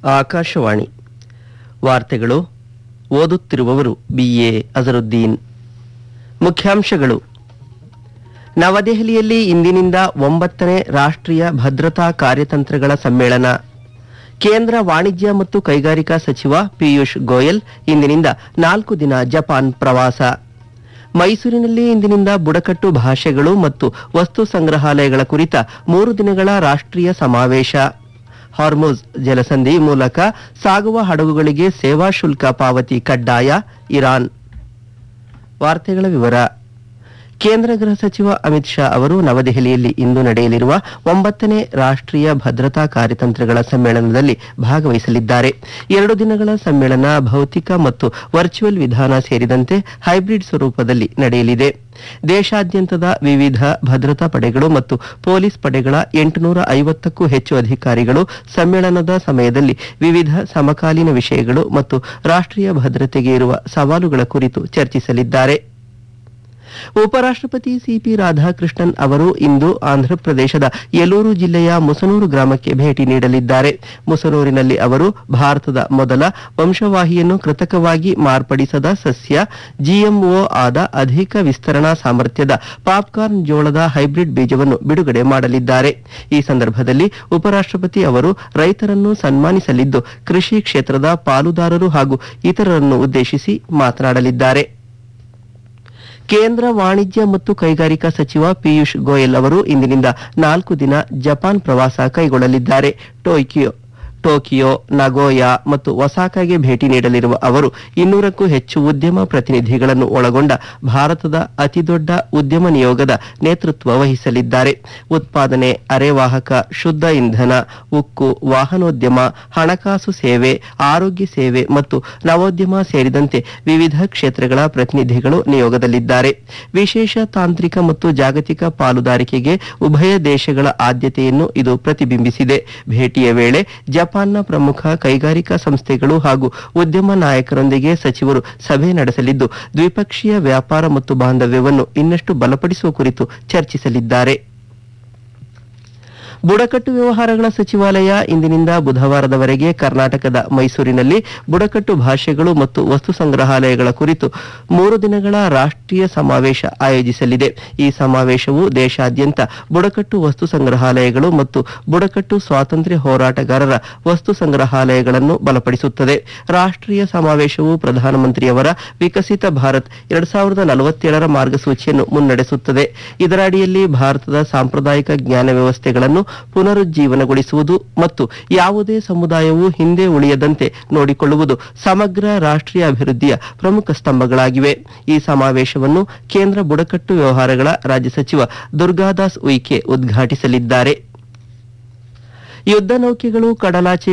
ಆಕಾಶವಾಣಿ ವಾರ್ತೆಗಳು ಓದುತ್ತಿರುವವರು ಬಿಎ ಅಜರುದ್ದೀನ್ ಮುಖ್ಯಾಂಶಗಳು ನವದೆಹಲಿಯಲ್ಲಿ ಇಂದಿನಿಂದ ಒಂಬತ್ತನೇ ರಾಷ್ಟ್ರೀಯ ಭದ್ರತಾ ಕಾರ್ಯತಂತ್ರಗಳ ಸಮ್ಮೇಳನ ಕೇಂದ್ರ ವಾಣಿಜ್ಯ ಮತ್ತು ಕೈಗಾರಿಕಾ ಸಚಿವ ಪಿಯೂಷ್ ಗೋಯಲ್ ಇಂದಿನಿಂದ ನಾಲ್ಕು ದಿನ ಜಪಾನ್ ಪ್ರವಾಸ ಮೈಸೂರಿನಲ್ಲಿ ಇಂದಿನಿಂದ ಬುಡಕಟ್ಟು ಭಾಷೆಗಳು ಮತ್ತು ವಸ್ತು ಸಂಗ್ರಹಾಲಯಗಳ ಕುರಿತ ಮೂರು ದಿನಗಳ ರಾಷ್ಟ್ರೀಯ ಸಮಾವೇಶ ಹಾರ್ಮುಜ್ ಜಲಸಂಧಿ ಮೂಲಕ ಸಾಗುವ ಹಡಗುಗಳಿಗೆ ಸೇವಾ ಶುಲ್ಕ ಪಾವತಿ ಕಡ್ಡಾಯ ಇರಾನ್ ವಾರ್ತೆಗಳ ವಿವರ ಕೇಂದ್ರ ಗೃಹ ಸಚಿವ ಅಮಿತ್ ಶಾ ಅವರು ನವದೆಹಲಿಯಲ್ಲಿ ಇಂದು ನಡೆಯಲಿರುವ ಒಂಬತ್ತನೇ ರಾಷ್ಟ್ರೀಯ ಭದ್ರತಾ ಕಾರ್ಯತಂತ್ರಗಳ ಸಮ್ಮೇಳನದಲ್ಲಿ ಭಾಗವಹಿಸಲಿದ್ದಾರೆ ಎರಡು ದಿನಗಳ ಸಮ್ಮೇಳನ ಭೌತಿಕ ಮತ್ತು ವರ್ಚುವಲ್ ವಿಧಾನ ಸೇರಿದಂತೆ ಹೈಬ್ರಿಡ್ ಸ್ವರೂಪದಲ್ಲಿ ನಡೆಯಲಿದೆ ದೇಶಾದ್ಯಂತದ ವಿವಿಧ ಭದ್ರತಾ ಪಡೆಗಳು ಮತ್ತು ಪೊಲೀಸ್ ಪಡೆಗಳ ಎಂಟುನೂರ ಐವತ್ತಕ್ಕೂ ಹೆಚ್ಚು ಅಧಿಕಾರಿಗಳು ಸಮ್ಮೇಳನದ ಸಮಯದಲ್ಲಿ ವಿವಿಧ ಸಮಕಾಲೀನ ವಿಷಯಗಳು ಮತ್ತು ರಾಷ್ಟ್ರೀಯ ಭದ್ರತೆಗೆ ಇರುವ ಸವಾಲುಗಳ ಕುರಿತು ಚರ್ಚಿಸಲಿದ್ದಾರೆ ಉಪರಾಷ್ಟ್ರಪತಿ ಸಿಪಿ ರಾಧಾಕೃಷ್ಣನ್ ಅವರು ಇಂದು ಆಂಧ್ರಪ್ರದೇಶದ ಯಲೂರು ಜಿಲ್ಲೆಯ ಮುಸನೂರು ಗ್ರಾಮಕ್ಕೆ ಭೇಟಿ ನೀಡಲಿದ್ದಾರೆ ಮುಸನೂರಿನಲ್ಲಿ ಅವರು ಭಾರತದ ಮೊದಲ ವಂಶವಾಹಿಯನ್ನು ಕೃತಕವಾಗಿ ಮಾರ್ಪಡಿಸದ ಸಸ್ಯ ಜಿಎಂಒ ಆದ ಅಧಿಕ ವಿಸ್ತರಣಾ ಸಾಮರ್ಥ್ಯದ ಪಾಪ್ಕಾರ್ನ್ ಜೋಳದ ಹೈಬ್ರಿಡ್ ಬೀಜವನ್ನು ಬಿಡುಗಡೆ ಮಾಡಲಿದ್ದಾರೆ ಈ ಸಂದರ್ಭದಲ್ಲಿ ಉಪರಾಷ್ಟ್ರಪತಿ ಅವರು ರೈತರನ್ನು ಸನ್ಮಾನಿಸಲಿದ್ದು ಕೃಷಿ ಕ್ಷೇತ್ರದ ಪಾಲುದಾರರು ಹಾಗೂ ಇತರರನ್ನು ಉದ್ದೇಶಿಸಿ ಮಾತನಾಡಲಿದ್ದಾರೆ ಕೇಂದ್ರ ವಾಣಿಜ್ಯ ಮತ್ತು ಕೈಗಾರಿಕಾ ಸಚಿವ ಪಿಯೂಷ್ ಗೋಯಲ್ ಅವರು ಇಂದಿನಿಂದ ನಾಲ್ಕು ದಿನ ಜಪಾನ್ ಪ್ರವಾಸ ಕೈಗೊಳ್ಳಲಿದ್ದಾರೆ ಟೋಕಿಯೋ ಟೋಕಿಯೋ ನಗೋಯಾ ಮತ್ತು ಒಸಾಕಾಗೆ ಭೇಟಿ ನೀಡಲಿರುವ ಅವರು ಇನ್ನೂರಕ್ಕೂ ಹೆಚ್ಚು ಉದ್ಯಮ ಪ್ರತಿನಿಧಿಗಳನ್ನು ಒಳಗೊಂಡ ಭಾರತದ ಅತಿದೊಡ್ಡ ಉದ್ಯಮ ನಿಯೋಗದ ನೇತೃತ್ವ ವಹಿಸಲಿದ್ದಾರೆ ಉತ್ಪಾದನೆ ಅರೆವಾಹಕ ಶುದ್ಧ ಇಂಧನ ಉಕ್ಕು ವಾಹನೋದ್ಯಮ ಹಣಕಾಸು ಸೇವೆ ಆರೋಗ್ಯ ಸೇವೆ ಮತ್ತು ನವೋದ್ಯಮ ಸೇರಿದಂತೆ ವಿವಿಧ ಕ್ಷೇತ್ರಗಳ ಪ್ರತಿನಿಧಿಗಳು ನಿಯೋಗದಲ್ಲಿದ್ದಾರೆ ವಿಶೇಷ ತಾಂತ್ರಿಕ ಮತ್ತು ಜಾಗತಿಕ ಪಾಲುದಾರಿಕೆಗೆ ಉಭಯ ದೇಶಗಳ ಆದ್ಯತೆಯನ್ನು ಇದು ಪ್ರತಿಬಿಂಬಿಸಿದೆ ಭೇಟಿಯ ವೇಳೆ ಜಪಾನ್ನ ಪ್ರಮುಖ ಕೈಗಾರಿಕಾ ಸಂಸ್ಥೆಗಳು ಹಾಗೂ ಉದ್ಯಮ ನಾಯಕರೊಂದಿಗೆ ಸಚಿವರು ಸಭೆ ನಡೆಸಲಿದ್ದು ದ್ವಿಪಕ್ಷೀಯ ವ್ಯಾಪಾರ ಮತ್ತು ಬಾಂಧವ್ಯವನ್ನು ಇನ್ನಷ್ಟು ಬಲಪಡಿಸುವ ಕುರಿತು ಚರ್ಚಿಸಲಿದ್ದಾರೆ ಬುಡಕಟ್ಟು ವ್ಯವಹಾರಗಳ ಸಚಿವಾಲಯ ಇಂದಿನಿಂದ ಬುಧವಾರದವರೆಗೆ ಕರ್ನಾಟಕದ ಮೈಸೂರಿನಲ್ಲಿ ಬುಡಕಟ್ಟು ಭಾಷೆಗಳು ಮತ್ತು ವಸ್ತು ಸಂಗ್ರಹಾಲಯಗಳ ಕುರಿತು ಮೂರು ದಿನಗಳ ರಾಷ್ಟ್ರೀಯ ಸಮಾವೇಶ ಆಯೋಜಿಸಲಿದೆ ಈ ಸಮಾವೇಶವು ದೇಶಾದ್ಯಂತ ಬುಡಕಟ್ಟು ವಸ್ತು ಸಂಗ್ರಹಾಲಯಗಳು ಮತ್ತು ಬುಡಕಟ್ಟು ಸ್ವಾತಂತ್ರ್ಯ ಹೋರಾಟಗಾರರ ವಸ್ತು ಸಂಗ್ರಹಾಲಯಗಳನ್ನು ಬಲಪಡಿಸುತ್ತದೆ ರಾಷ್ಟ್ರೀಯ ಸಮಾವೇಶವು ಪ್ರಧಾನಮಂತ್ರಿಯವರ ವಿಕಸಿತ ಭಾರತ್ ಎರಡ್ ಸಾವಿರದ ನಲವತ್ತೇಳರ ಮಾರ್ಗಸೂಚಿಯನ್ನು ಮುನ್ನಡೆಸುತ್ತದೆ ಇದರ ಅಡಿಯಲ್ಲಿ ಭಾರತದ ಸಾಂಪ್ರದಾಯಿಕ ಜ್ಞಾನ ವ್ಯವಸ್ಥೆಗಳನ್ನು ಪುನರುಜ್ಜೀವನಗೊಳಿಸುವುದು ಮತ್ತು ಯಾವುದೇ ಸಮುದಾಯವು ಹಿಂದೆ ಉಳಿಯದಂತೆ ನೋಡಿಕೊಳ್ಳುವುದು ಸಮಗ್ರ ರಾಷ್ಟ್ರೀಯ ಅಭಿವೃದ್ಧಿಯ ಪ್ರಮುಖ ಸ್ತಂಭಗಳಾಗಿವೆ ಈ ಸಮಾವೇಶವನ್ನು ಕೇಂದ್ರ ಬುಡಕಟ್ಟು ವ್ಯವಹಾರಗಳ ರಾಜ್ಯ ಸಚಿವ ದುರ್ಗಾದಾಸ್ ಉಯಿಕೆ ಉದ್ಘಾಟಿಸಲಿದ್ದಾರೆ ಯುದ್ಧ ನೌಕೆಗಳು ಕಡಲಾಚೆ